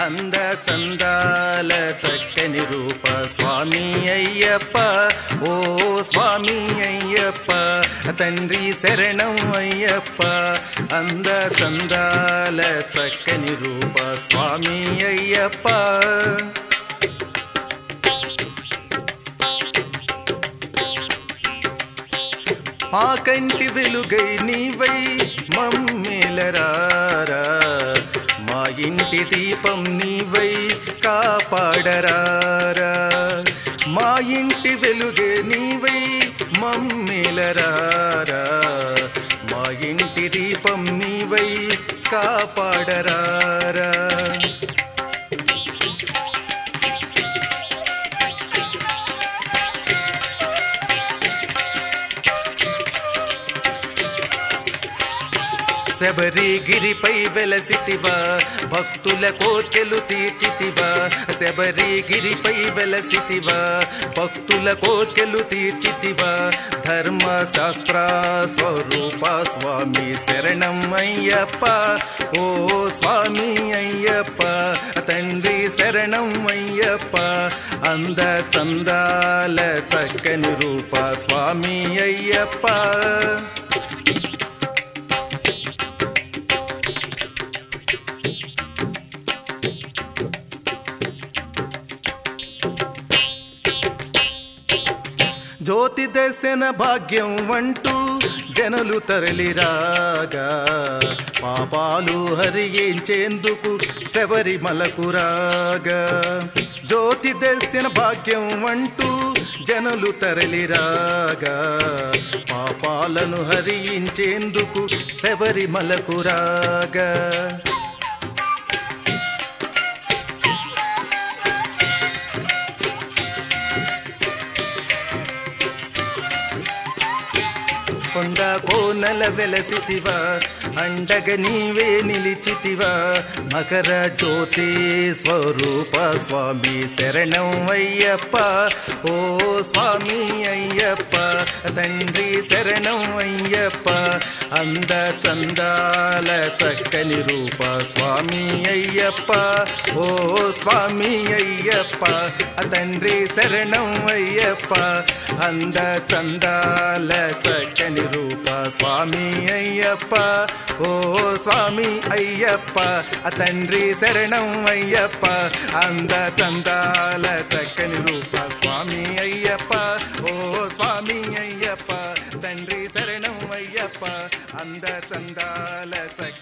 అంద చందాల చక్కని రూప స్వామి అయ్యప్ప ఓ స్వామి అయ్యప్ప తండ్రి శరణం అయ్యప్ప అంద చందాల చక్కని రూప స్వామి అయ్యప్ప ఆ కంటి వెలుగై నీవై మమ్మేలరారా మా ఇంటి దీపం నీవై కాపాడరారా మా ఇంటి వెలుగే నీవై మమ్మేలరారా మా ఇంటి దీపం నీవై కాపాడరారా శబరిగిరిపై వెలసితివా భక్తుల కోర్కెలు తీర్చితివా శబరిగిరిపై వెలసితివా భక్తుల కోర్కెలు తీర్చితివా ధర్మ శాస్త్ర స్వరూప స్వామి శరణం అయ్యప్ప ఓ స్వామి అయ్యప్ప తండ్రి శరణం అయ్యప్ప అంద చందాల చక్కని రూప స్వామి అయ్యప్ప జ్యోతి దర్శన భాగ్యం అంటూ జనులు తరలిరాగా పాపాలు హరించేందుకు శబరిమలకు రాగా జ్యోతి దర్శన భాగ్యం అంటూ జనులు తరలిరాగా పాపాలను హరించేందుకు శబరిమలకు రాగా కొండ కోనల వెలసితివా అండగ నీవే నిలిచితివా మకర జ్యోతి స్వరూప స్వామి శరణం అయ్యప్ప ఓ స్వామి అయ్యప్ప తండ్రి శరణం అయ్యప్ప అంద చందాల చక్కని రూప స్వామి అయ్యప్ప ఓ స్వామి అయ్యప్ప తండ్రి శరణం అయ్యప్ప అంద చందాల చక్కని రూప స్వామి అయ్యప్ప ఓ స్వామి అయ్యప్ప తండ్రి శరణం అయ్యప్ప అంద చందాల చక్కని రూప స్వామి అయ్యప్ప ఓ స్వామి అయ్యప్ప తండ్రి శరణం అయ్యప్ప అంద చందాల చక్క